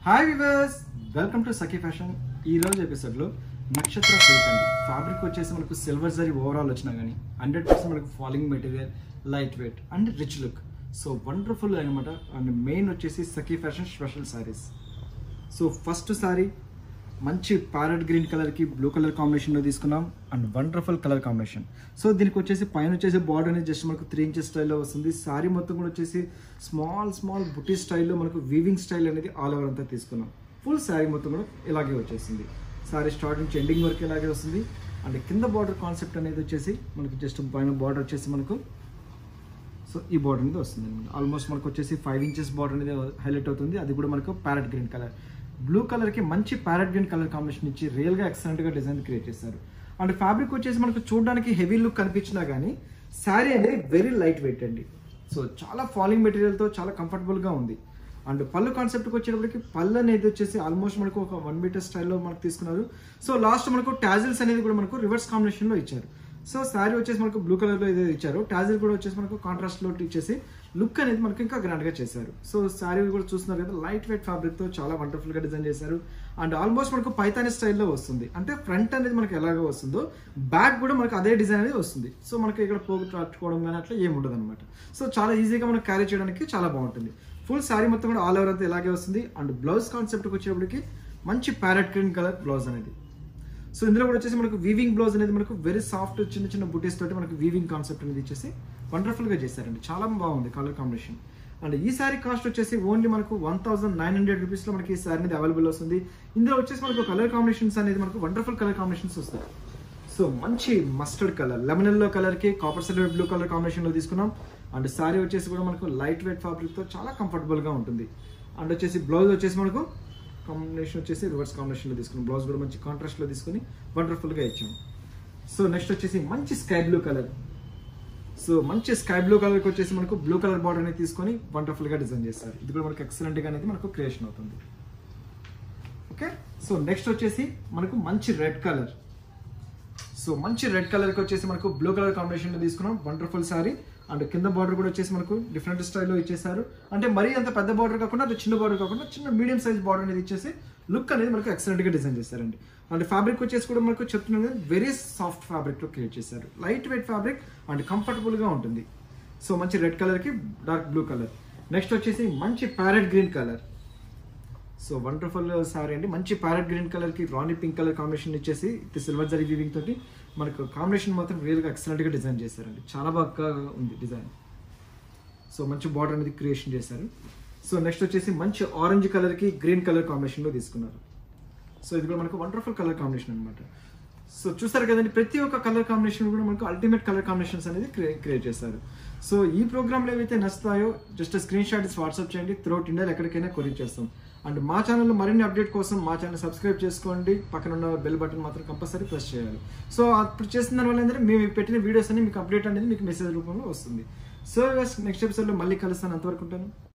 hi viewers welcome to Sakhi fashion ఈ రోజు ఎపిసోడ్లో నక్షత్ర సిల్క్ అండి ఫ్యాబ్రిక్ వచ్చేసి మనకు సిల్వర్ జరీ ఓవరాల్ వచ్చినా కానీ హండ్రెడ్ పర్సెంట్ మనకు falling material light weight and rich look so wonderful అనమాట అండ్ మెయిన్ వచ్చేసి Sakhi fashion special saris so first sari మంచి ప్యారెట్ గ్రీన్ కలర్కి బ్లూ కలర్ కాంబినేషన్లో తీసుకున్నాం and wonderful colour combination so దీనికి వచ్చేసి పైన వచ్చేసి బార్డర్ అనేది జస్ట్ మనకు త్రీ ఇంచెస్ స్టైల్లో వస్తుంది సారీ మొత్తం కూడా వచ్చేసి స్మాల్ స్మాల్ బుటీ స్టైల్లో మనకు వీవింగ్ స్టైల్ అనేది ఆల్ ఓవర్ అంతా తీసుకున్నాం ఫుల్ శారీ మొత్తం కూడా ఇలాగే వచ్చేసింది సారీ స్టార్ట్ నుంచి ఎండింగ్ వరకు ఇలాగే వస్తుంది అండ్ కింద బార్డర్ కాన్సెప్ట్ అనేది వచ్చేసి మనకి జస్ట్ పైన బార్డర్ వచ్చేసి మనకు సో ఈ బార్డర్ అనేది వస్తుంది అనమాట ఆల్మోస్ట్ మనకు వచ్చేసి ఫైవ్ ఇంచెస్ బార్డర్ అనేది హైలైట్ అవుతుంది అది కూడా మనకు ప్యారెట్ గ్రీన్ కలర్ బ్లూ కలర్కి మంచి ప్యారెట్ గ్రీన్ కలర్ కాంబినేషన్ ఇచ్చి రియల్గా ఎక్సలెంట్గా డిజైన్ క్రియేట్ చేశారు అండ్ ఫ్యాబ్రిక్ వచ్చేసి మనకు చూడడానికి హెవీ లుక్ కనిపించినా కానీ శారీ అనేది వెరీ లైట్ వెయిట్ అండి సో చాలా ఫాలింగ్ మెటీరియల్తో చాలా కంఫర్టబుల్గా ఉంది అండ్ పళ్ళు కాన్సెప్ట్కి వచ్చేటప్పటికి పళ్ళు అనేది వచ్చేసి ఆల్మోస్ట్ మనకు ఒక వన్ మీటర్ స్టైల్లో మనకు తీసుకున్నారు సో లాస్ట్ మనకు టాజిల్స్ అనేది కూడా మనకు రివర్స్ కాంబినేషన్లో ఇచ్చారు సో శారీ వచ్చేసి మనకు బ్లూ కలర్ లో ఏదో ఇచ్చారు టాజిల్ కూడా వచ్చేసి మనకు కాంట్రాస్ట్ లో ఇచ్చేసి లుక్ అనేది మనకు ఇంకా గ్రాండ్ గా చేశారు సో శారీ కూడా చూస్తున్నారు కదా లైట్ వెయిట్ ఫ్యాబ్రిక్ తో చాలా వండర్ఫుల్ గా డిజైన్ చేశారు అండ్ ఆల్మోస్ట్ మనకు పైతాని స్టైల్లో వస్తుంది అంటే ఫ్రంట్ అనేది మనకు ఎలాగో వస్తుందో బ్యాక్ కూడా మనకు అదే డిజైన్ అనేది వస్తుంది సో మనకి ఇక్కడ పోగు పట్టుకోవడం కానీ అట్లా ఏమి ఉండదు అనమాట సో చాలా ఈజీగా మనం క్యారీ చేయడానికి చాలా బాగుంటుంది ఫుల్ శారీ మొత్తం కూడా ఆల్ ఓవర్ అంతా ఇలాగే వస్తుంది అండ్ బ్లౌజ్ కాన్సెప్ట్కి వచ్చేటప్పటికి మంచి ప్యారెట్ గ్రీన్ కలర్ బ్లౌజ్ అనేది సో ఇందులో కూడా వచ్చేసి మనకు వీవింగ్ బ్లౌజ్ అనేది మనకు వెరీ సాఫ్ట్ చిన్న చిన్న బుటీస్ తోటి మనకు వీవింగ్ కాన్సెప్ట్ అనేది ఇచ్చేసి వండర్ఫుల్ గా చేశారండి చాలా బాగుంది కలర్ కాంబినేషన్ అండ్ ఈ సారీ కాస్ట్ వచ్చేసి ఓన్లీ మనకు one thousand nine hundred rupees లో మనకి ఈ సారీ అనేది అవైలబుల్ వస్తుంది ఇందులో వచ్చేసి మనకు కలర్ కాంబినేషన్స్ అనేది మనకు వండర్ఫుల్ కలర్ కాంబినేషన్స్ వస్తాయి సో మంచి mustard colour lemon yellow colour కి copper silver blue colour combination లో తీసుకున్నాం అండ్ సారీ వచ్చేసి కూడా మనకు లైట్ వెయిట్ ఫ్యాబ్రిక్ తో చాలా కంఫర్టబుల్ గా ఉంటుంది అండ్ వచ్చేసి బ్లౌజ్ వచ్చేసి మనకు కాంబినేషన్ వచ్చేసి రివర్స్ కాంబినేషన్లో తీసుకుని బ్లౌజ్ కూడా మంచి కాంట్రాస్ట్లో తీసుకొని వండర్ఫుల్గా ఇచ్చాం సో నెక్స్ట్ వచ్చేసి మంచి స్కై బ్లూ కలర్ సో మంచి స్కై బ్లూ కలర్కి వచ్చేసి మనకు బ్లూ కలర్ బార్డర్ అనేది తీసుకొని వండర్ఫుల్గా డిజైన్ చేస్తారు ఇది కూడా మనకు ఎక్సలెంట్గా అనేది మనకు క్రియేషన్ అవుతుంది ఓకే సో నెక్స్ట్ వచ్చేసి మనకు మంచి రెడ్ కలర్ సో మంచి రెడ్ కలర్కి వచ్చేసి మనకు బ్లూ కలర్ కాంబినేషన్లో తీసుకున్నాం వండర్ఫుల్ సారీ అండ్ కింద బార్డర్ కూడా వచ్చేసి మనకు డిఫరెంట్ స్టైల్లో ఇచ్చేసారు అంటే మరీ అంత పెద్ద బార్డర్ కాకుండా అది చిన్న బార్డర్ కాకుండా చిన్న మీడియం సైజ్ బార్డర్ అనేది ఇచ్చేసి లుక్ అనేది మనకు ఎక్సలెంట్గా డిజైన్ చేశారండి అండ్ ఫ్యాబ్రిక్ వచ్చేసి కూడా మనకు చెప్తున్నది వెరీ సాఫ్ట్ ఫ్యాబ్రిక్లో క్రియేట్ చేశారు లైట్ వెయిట్ ఫ్యాబ్రిక్ అండ్ కంఫర్టబుల్గా ఉంటుంది సో మంచి రెడ్ కలర్కి డార్క్ బ్లూ కలర్ నెక్స్ట్ వచ్చేసి మంచి parrot green colour so wonderful sari అండి మంచి ప్యారెట్ గ్రీన్ కలర్ కి రాణి పింక్ కలర్ కాంబినేషన్ ఇచ్చేసి ఇది సిల్వర్ జరీ వీవింగ్ తోటి మనకు కాంబినేషన్ మాత్రం రియల్ గా ఎక్సలెంట్ గా డిజైన్ చేశారండి చాలా బాగా ఉంది డిజైన్ సో మంచి బార్డర్ అనేది క్రియేషన్ చేశారు సో నెక్స్ట్ వచ్చేసి మంచి ఆరెంజ్ కలర్ కి గ్రీన్ కలర్ కాంబినేషన్ లో తీసుకున్నారు సో ఇది కూడా మనకు వండర్ఫుల్ కలర్ కాంబినేషన్ అనమాట సో చూస్తారు కదండి ప్రతి ఒక్క కలర్ కాంబినేషన్ కూడా మనకు అల్టిమేట్ కలర్ కాంబినేషన్స్ అనేది క్రియేట్ చేశారు సో ఈ ప్రోగ్రామ్లో ఏవైతే నచ్చుతాయో జస్ట్ స్క్రీన్ షాట్ వాట్సాప్ చేయండి త్రూఅవుట్ ఇండియాలో ఎక్కడికైనా కొరియర్ చేస్తాం అండ్ మా ఛానల్లో మరిన్ని అప్డేట్ కోసం మా ఛానల్ సబ్స్క్రైబ్ చేసుకోండి పక్కన ఉన్న బెల్ బటన్ మాత్రం కంపల్సరీ ప్రెస్ చేయాలి సో అప్పుడు చేసిన దానివల్ల ఏంటంటే మేము పెట్టిన వీడియోస్ అన్ని మీకు అప్డేట్ అనేది మీకు మెసేజ్ రూపంలో వస్తుంది సో నెక్స్ట్ ఎపిసోడ్లో మళ్ళీ కలుస్తాను అంతవరకు ఉంటాను